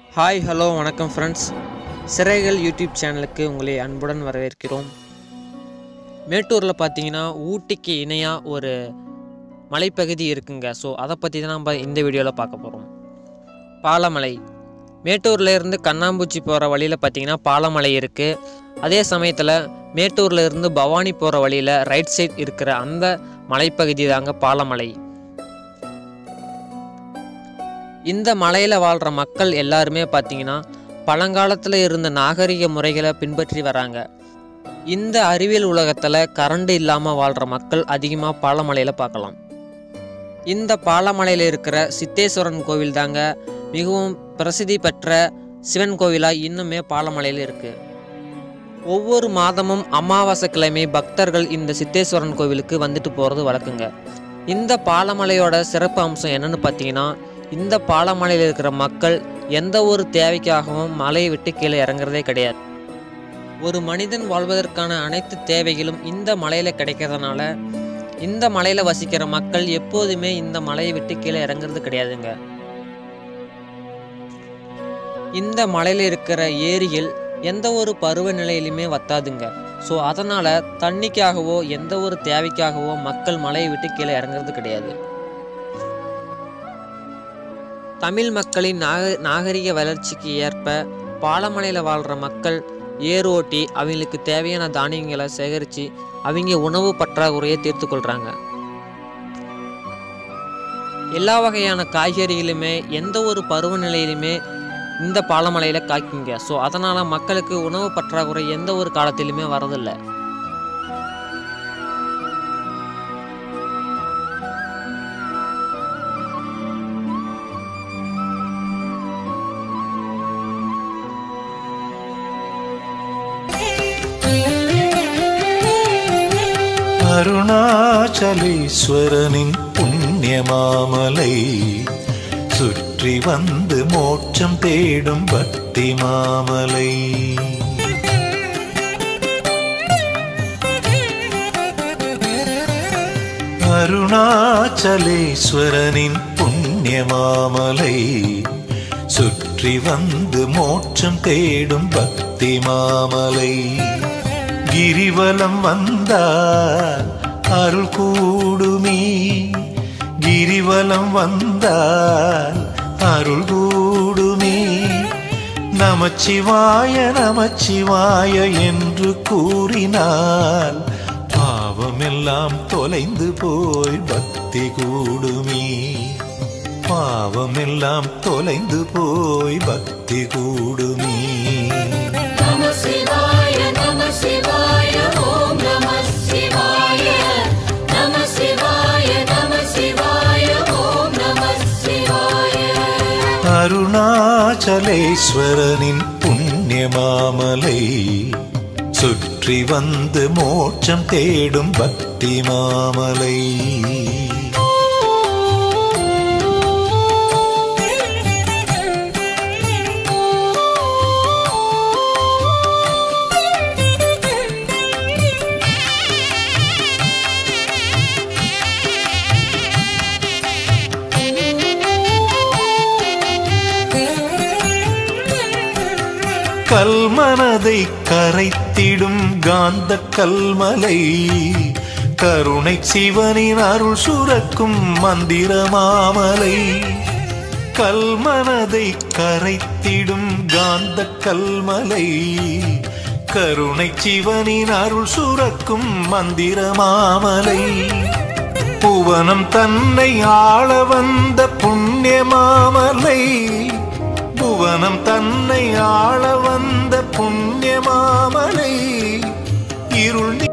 hi hello வணக்கம் friends சிறைகள் YouTube சேனலுக்கு உங்களை அன்புடன் வரவேற்கிறோம் மேட்டூரில் பார்த்தீங்கன்னா ஊட்டிக்கு இணையாக ஒரு மலைப்பகுதி இருக்குங்க ஸோ அதை பற்றி தான் நம்ம இந்த வீடியோவில் பார்க்க போகிறோம் பாலமலை மேட்டூர்ல இருந்து கண்ணாம்பூச்சி போகிற வழியில் பார்த்தீங்கன்னா பாலமலை இருக்குது அதே சமயத்தில் மேட்டூர்ல இருந்து பவானி போகிற வழியில் ரைட் சைட் இருக்கிற அந்த மலைப்பகுதி தாங்க பாலமலை இந்த மலையில் வாழ்கிற மக்கள் எல்லாருமே பார்த்தீங்கன்னா பழங்காலத்தில் இருந்த நாகரிக முறைகளை பின்பற்றி வராங்க இந்த அறிவியல் உலகத்தில் கரண்ட் இல்லாமல் வாழ்கிற மக்கள் அதிகமாக பாலமலையில் பார்க்கலாம் இந்த பாலமலையில் இருக்கிற சித்தேஸ்வரன் கோவில் தாங்க மிகவும் பிரசித்தி பெற்ற சிவன் கோவிலாக இன்னுமே பாலமலையில் இருக்குது ஒவ்வொரு மாதமும் அமாவாசை கிழமை பக்தர்கள் இந்த சித்தேஸ்வரன் கோவிலுக்கு வந்துட்டு போகிறது வழக்குங்க இந்த பாலமலையோட சிறப்பு அம்சம் என்னன்னு பார்த்தீங்கன்னா இந்த பாலமலையில் இருக்கிற மக்கள் எந்த ஒரு தேவைக்காகவும் மலையை விட்டு கீழே இறங்குறதே கிடையாது ஒரு மனிதன் வாழ்வதற்கான அனைத்து தேவைகளும் இந்த மலையில் கிடைக்கிறதுனால இந்த மலையில் வசிக்கிற மக்கள் எப்போதுமே இந்த மலையை விட்டு கீழே இறங்குறது கிடையாதுங்க இந்த மலையில் இருக்கிற ஏரியில் எந்த ஒரு பருவநிலையிலுமே வத்தாதுங்க ஸோ அதனால் தண்ணிக்காகவோ எந்த ஒரு தேவைக்காகவோ மக்கள் மலையை விட்டு கீழே இறங்குறது கிடையாது தமிழ் மக்களின் நாக நாகரிக வளர்ச்சிக்கு ஏற்ப பாலமலையில் வாழ்கிற மக்கள் ஏர் ஓட்டி அவங்களுக்கு தேவையான தானியங்களை சேகரித்து அவங்க உணவு பற்றாக்குறையை தீர்த்து கொள்கிறாங்க எல்லா வகையான காய்கறிகளுமே எந்த ஒரு பருவநிலையிலுமே இந்த பாலமலையில் காய்க்குங்க ஸோ அதனால் மக்களுக்கு உணவு பற்றாக்குறை எந்த ஒரு காலத்திலுமே வரதில்லை அருணாச்சலேஸ்வரனின் புண்ணியமாமலை சுற்றி வந்து மோட்சம் தேடும் பக்தி மாமலை அருணாச்சலேஸ்வரனின் புண்ணியமாமலை சுற்றி வந்து மோட்சம் தேடும் பக்தி மாமலை கிரிவலம் வந்தார் அருள் கூடுமே கிரிவலம் வந்தால் அருள் கூடுமே நமச்சிவாய நமச்சிவாய என்று கூறினால் பாவமெல்லாம் தொலைந்து போய் பக்தி கூடுமே பாவமெல்லாம் தொலைந்து போய் பக்தி கூடுமே நம சிவாய நம சிவாய ஓம் நம சிவாய நம சிவாய நம சிவாய ஓம் நம சிவாய அருணாச்சலேஸ்வரனின் புண்ணியமாமலை சுற்றி வந்து மோட்சம் தேடும் பக்தி மாமலை கல்மனதை கரைத்திடும் காந்த கல்மலை கருணை சிவனின் அருள் சுரக்கும் மந்திர மாமலை கல்மனதை கரைத்திடும் காந்த கல்மலை கருணை சிவனின் அருள் சுரக்கும் மந்திர மாமலை புவனம் தன்னை ஆள வந்த புண்ணிய மாமலை புவனம் தன்னை ஆள வந்த புண்ணிய மாமலை இருள்